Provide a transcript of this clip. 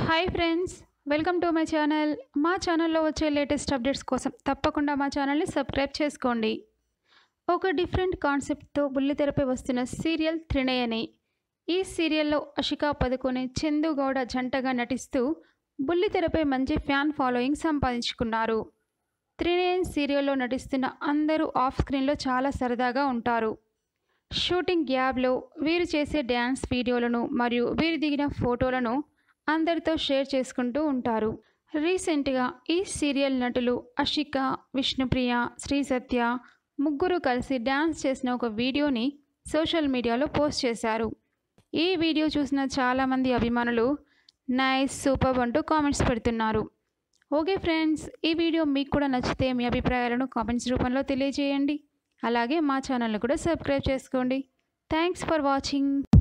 hi friends welcome to my channel మా ఛానల్లో వచ్చే లేటెస్ట్ అప్డేట్స్ కోసం తప్పకుండా మా ఛానల్ని సబ్స్క్రైబ్ చేసుకోండి ఒక డిఫరెంట్ కాన్సెప్ట్తో బుల్లితెరపై వస్తున్న సీరియల్ త్రినయని ఈ సీరియల్లో అషికా పదుకొని చందు గౌడ జంటగా నటిస్తూ బుల్లితెరపై మంచి ఫ్యాన్ ఫాలోయింగ్ సంపాదించుకున్నారు త్రినయన్ సీరియల్లో నటిస్తున్న అందరూ ఆఫ్ స్క్రీన్లో చాలా సరదాగా ఉంటారు షూటింగ్ గ్యాబ్లో వీరు చేసే డ్యాన్స్ వీడియోలను మరియు వీరు దిగిన ఫోటోలను అందరితో షేర్ చేసుకుంటూ ఉంటారు రీసెంట్గా ఈ సీరియల్ నటులు అషిక విష్ణుప్రియ శ్రీ సత్య ముగ్గురు కలిసి డ్యాన్స్ చేసిన ఒక వీడియోని సోషల్ మీడియాలో పోస్ట్ చేశారు ఈ వీడియో చూసిన చాలామంది అభిమానులు నైస్ సూపర్ అంటూ కామెంట్స్ పెడుతున్నారు ఓకే ఫ్రెండ్స్ ఈ వీడియో మీకు కూడా నచ్చితే మీ అభిప్రాయాలను కామెంట్స్ రూపంలో తెలియజేయండి అలాగే మా ఛానల్ని కూడా సబ్స్క్రైబ్ చేసుకోండి థ్యాంక్స్ ఫర్ వాచింగ్